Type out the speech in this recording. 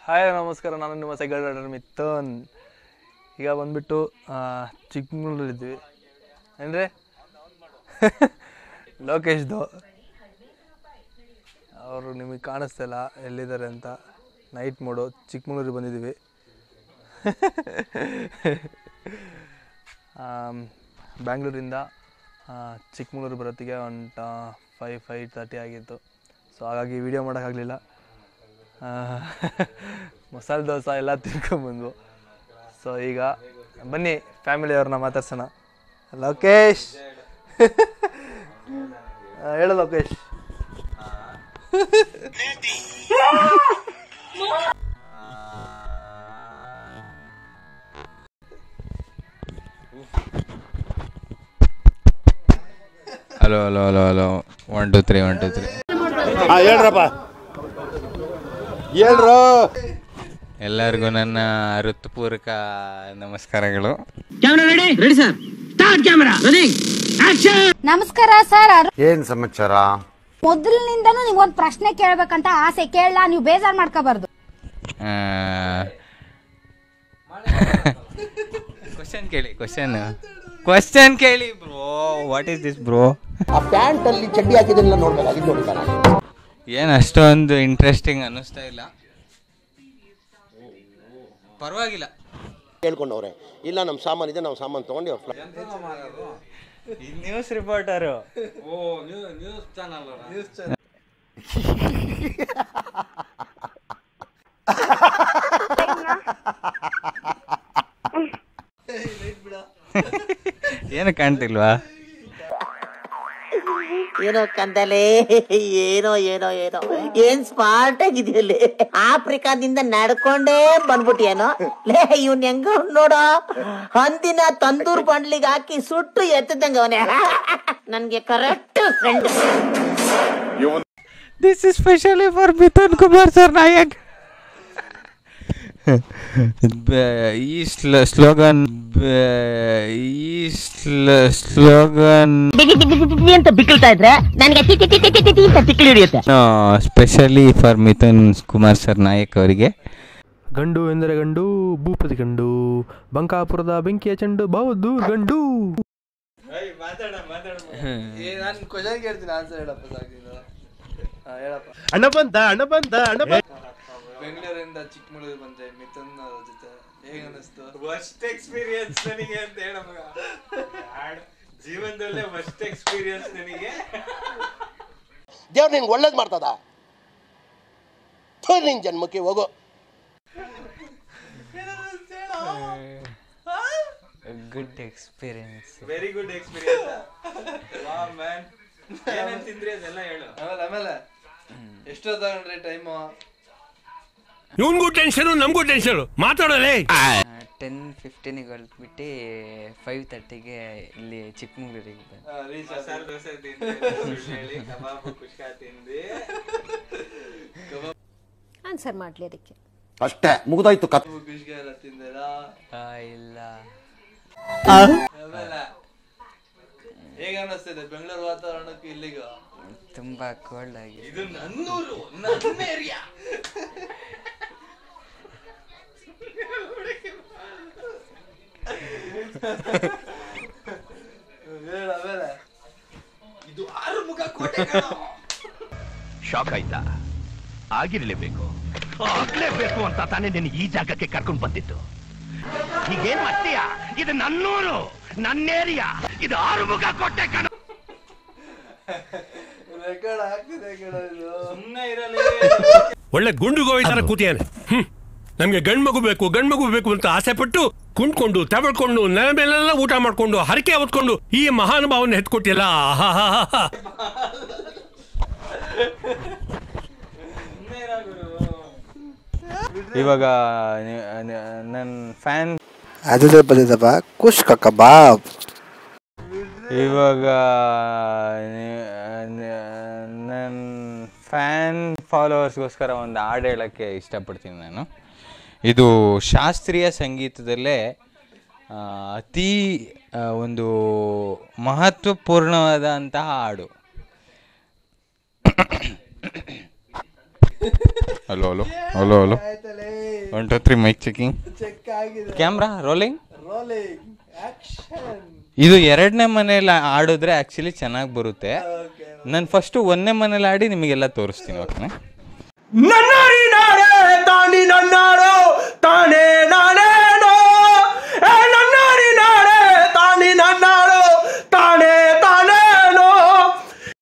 Hi ನಮಸ್ಕಾರ ನಾನು ನಿಮ್ಮ ಸೈಕಲ್ ರೈಡರ್ ಮಿಥುನ್ ಈಗ ಬಂದ್ಬಿಟ್ಟು ಚಿಕ್ಕಮಗಳೂರಿದ್ವಿ ಅಂದರೆ ಲೋಕೇಶ್ದು ಅವರು ನಿಮಗೆ ಕಾಣಿಸ್ತಿಲ್ಲ ಎಲ್ಲಿದ್ದಾರೆ ಅಂತ ನೈಟ್ ಮೋಡು ಚಿಕ್ಕಮಗಳೂರಿಗೆ ಬಂದಿದ್ದೀವಿ ಆಮ್, ಬ್ಯಾಂಗ್ಳೂರಿಂದ ಆ, ಚಿಕ್ಕಮಗಳೂರು ಬರೋತ್ತಿಗೆ ಒಂದು ಫೈವ್ ಫೈವ್ ತರ್ಟಿ ಆಗಿತ್ತು ಸೊ ಹಾಗಾಗಿ ವಿಡಿಯೋ ಮಾಡೋಕ್ಕಾಗಲಿಲ್ಲ ಮಸಾಲೆ ದೋಸೆ ಎಲ್ಲ ತಿನ್ಕೊಂಬಂದ್ವು ಸೊ ಈಗ ಬನ್ನಿ ಫ್ಯಾಮಿಲಿಯವ್ರನ್ನ ಮಾತಾಡ್ಸೋಣ ಲೋಕೇಶ್ ಆ, ಹೇಳು Lokesh hello hello hello hello one two three one two three ಹಾ ಹೇಳ್ರಪ್ಪ ಹೇಳ್ರು ಎಲ್ಲರಿಗೂ ನನ್ನ ಹೃತ್ಪೂರ್ವಕ ನಮಸ್ಕಾರಗಳು camera ready ready sir start camera running action ನಮಸ್ಕಾರ ಸರ್ ಅರು- ಏನ್ ಸಮಾಚಾರ ಮೊದಲಿನಿಂದನೂ ನಿಮ್ಗೊಂದು ಪ್ರಶ್ನೆ ಕೇಳ್ಬೇಕಂತ ಆಸೆ ಕೇಳಲ್ಲ ನೀವು ಬೇಜಾರ್ ಮಾಡ್ಕೋಬಾರ್ದು ಕ್ವಶನ್ ಕೇಳಿ ಕ್ವಶನ್ ಕ್ವಶನ್ ಕೇಳಿ bro what is this bro ಆ ಪ್ಯಾಂಟ್ ಅಲ್ಲಿ ಚಡ್ಡಿ ಹಾಕಿದ್ರಲ್ಲ ನೋಡ್ಬೇಕಾಗಿತ್ತು ನೋಡಿ ನಾನು ಏನು ಅಷ್ಟೊಂದು ಇಂಟ್ರೆಸ್ಟಿಂಗ್ ಅನ್ನಿಸ್ತಾ ಇಲ್ಲ ಪರವಾಗಿಲ್ಲ ಹೇಳ್ಕೊಂಡವ್ರೆ ಇಲ್ಲ ನಮ್ಮ ಸಾಮಾನು ಇದೆ ನಾವು ಸಾಮಾನು ತಗೊಂಡು ಅವ್ರ ನ್ಯೂಸ್ ರಿಪೋರ್ಟರು ಏನು ಕಾಣ್ತಿಲ್ವಾ ಏನೋ ಕಂದಲೆ ಏನೋ ಏನೋ ಏನೋ ಏನ್ ಸ್ಮಾರ್ಟ್ ಆಗಿದೆಯಲ್ಲಿ ಆಫ್ರಿಕಾದಿಂದ ನಡ್ಕೊಂಡೇ ಬಂದ್ಬಿಟ್ಟಿಯೇನೋ ಲೇ ಇವ್ನ್ ಹೆಂಗ ನೋಡೋ ಹಂದಿನ ತಂದೂರ್ ಬಂಡ್ಲಿಗೆ ಹಾಕಿ ಸುಟ್ಟು ಎತ್ತದಂಗ ಅವನೇ ನನ್ಗೆ correct friend this is specially for Mithun Kumar sir Nayak ಈ ಸ್ಲೋಗನ್ ಈ ಸ್ಲೋಗನ್ ಅಂತ ಬಿಕ್ಕಳ್ತಾ ಇದ್ರೆ ನನಗೆ ಟಿ ಟಿ ಟಿ ಟಿ ಟಿ ಟಿ ಅಂತ ತಿಕ್ಲಿ ಹಿಡಿಯುತ್ತೆ specially for Mithun Kumar sir Nayak ಅವರಿಗೆ ಗಂಡು ಎಂದರೆ ಗಂಡು ಭೂಪತಿ ಗಂಡು ಬಂಕಾಪುರದ ಬೆಂಕಿಯ ಚೆಂಡು ಬಹುದು ಗಂಡು ನಾನು ಕ್ವಶನ್ ಕೇಳ್ತೀನಿ ಆನ್ಸರ್ ಹೇಳಪ್ಪ ಸಾಕಿಲ್ಲ ಹೇಳಪ್ಪ ಅಣ್ಣ ಬಂತ ಅಣ್ಣ ಬಂತ ಅಣ್ಣ ಬಂತ ಬೆಂಗಳೂರಿಂದ ಚಿಕ್ಕಮಗಳೂರು ಬಂದೆ ಮಿಥುನ್ ಅವ್ರ ಜೊತೆ ಹೇಗೆ ಅನ್ನಿಸ್ತು ಫಸ್ಟ್ ಎಕ್ಸ್ಪೀರಿಯನ್ಸ್ ನನಗೆ ಅಂತ ಹೇಳ ಜೀವನದಲ್ಲೇ ಫಸ್ಟ್ ಎಕ್ಸ್ಪೀರಿಯನ್ಸ್ ನನಗೆ ದೇವ್ರು ನಿನ್ಗೆ ಒಳ್ಳೇದು ಮಾಡ್ತದ ಥು, ನಿನ್ ಜನ್ಮಕ್ಕೆ ಹೋಗೋ good experience very good experience man ಏನೇನ್ ತಿಂದ್ರಿ ಅದೆಲ್ಲ ಹೇಳು ಆಮೇಲೆ ಆಮೇಲೆ ಎಷ್ಟು ತಗೊಂಡ್ರಿ ಟೈಮು ಇವನ್ಗೂ ಟೆನ್ಷನ್ ನಮಗೂ ಟೆನ್ಷನ್ ಮಾತಾಡಲೇ ಟೆನ್ ಫಿಫ್ಟೀನಿಗೆ ಹೊರಟ್ಬಿಟ್ಟು ಫೈವ್ ತರ್ಟಿಗೆ ಇಲ್ಲಿ ಚಿಕ್ಕಮಗಳೂರಿಗೆ ಬಂದೆ ಮಸಾಲೆ ದೋಸೆ ತಿಂದ್ರಿ ಹೇಳಿ ಕಬಾಬ್ ಕುಷ್ಕಾ ತಿಂದ್ರಿ ಆನ್ಸರ್ ಮಾಡ್ಲಿ ಅದಕ್ಕೆ ಅಷ್ಟೇ ಮುಗ್ದೋಯ್ತು ಕತ್ ಕುಷ್ಗೆ ಎಲ್ಲ ತಿಂದಿರಾ ಆ, ಇಲ್ಲ ಆಮೇಲೆ ಹೇಗೆ ಅನ್ನಿಸ್ತಿದೆ ಬೆಂಗಳೂರು ವಾತಾವರಣಕ್ಕೆ ಇಲ್ಲಿಗ ತುಂಬ ಕೋಲ್ಡ್ ಆಗಿದೆ ಇದು ನನ್ನೂರು ನನ್ನ ಏರಿಯಾ ಹೇಳ ಆಮೇಲೆ ಇದು ಆರು ಮುಖ ಕೋಟೆ ಕಣೋ. ಶಾಕ್ ಆಯ್ತಾ ಆಗಿರ್ಲೇಬೇಕು ಆಗ್ಲೇಬೇಕು ಅಂತ ತಾನೇ ನಿನ್ನ ಈ ಜಾಗಕ್ಕೆ ಕರ್ಕೊಂಡು ಬಂದಿತ್ತು ಈಗೇನ್ ಮಾಡ್ತೀಯಾ ಇದು ನನ್ನೂರು ನನ್ನ ಏರಿಯಾ ಇದು ಆರುಮುಖ ಕೊಟ್ಟೆ ಕಣ ರೆಕಾರ್ಡ್ ಆಗ್ತಿದೆ ಕಣ ಇದು ಸುಮ್ನೆ ಇರಲಿ ಒಳ್ಳೆ ಗುಂಡು ಗೋವಿ ತರ ಕೂತಿಯಾನೆ ಹ್ಮ್ ನಮ್ಗೆ ಗಂಡ್ ಮಗು ಬೇಕು ಗಂಡ್ ಮಗು ಬೇಕು ಅಂತ ಆಸೆ ಪಟ್ಟು ಕುಂಡ್ಕೊಂಡು ತವಳ್ಕೊಂಡು ನೆಲ ಮೇಲೆಲ್ಲ ಊಟ ಮಾಡ್ಕೊಂಡು ಹರಕೆ ಹೊತ್ಕೊಂಡು ಈ ಮಹಾನುಭಾವನ ಎತ್ಕೊಟ್ಟಿಲ್ಲ ಆಹಾಹಾಹಾ. ಇವಾಗ ನನ್ನ ಫ್ಯಾನ್ ಅದು ಬದದಪ್ಪ ಕುಷ್ಕ ಕಬಾಬ್ ಇವಾಗ ನನ್ನ ಫ್ಯಾನ್ ಫಾಲೋವರ್ಸ್ಗೋಸ್ಕರ ಒಂದು ಹಾಡು ಹೇಳೋಕ್ಕೆ ಇಷ್ಟಪಡ್ತೀನಿ ನಾನು ಇದು ಶಾಸ್ತ್ರೀಯ ಸಂಗೀತದಲ್ಲೇ ಆ, ಅತಿ ಆ, ಒಂದು ಮಹತ್ವಪೂರ್ಣವಾದಂತಹ ಹಾಡು hello hello hello hello one two three mic checking check ಆಗಿದೆ ಕ್ಯಾಮ್ರಾ ರೋಲಿಂಗ್ ರೋಲಿಂಗ್ ಆಕ್ಷನ್ ಇದು ಎರಡನೇ ಮನೇಲಿ ಆಡಿದ್ರೆ ಆ್ಯಕ್ಚುಲಿ ಚೆನ್ನಾಗಿ ಬರುತ್ತೆ ನಾನು ಫಸ್ಟು ಒಂದನೇ ಮನೇಲಿ ಆಡಿ ನಿಮಗೆಲ್ಲ ತೋರಿಸ್ತೀನಿ ಓಕೆನಾ ನನ್ನಾಡಿ ನಾನೇ ತಾನಿ ನನ್ನಾಡೋ ತಾನೇ ನಾನೇ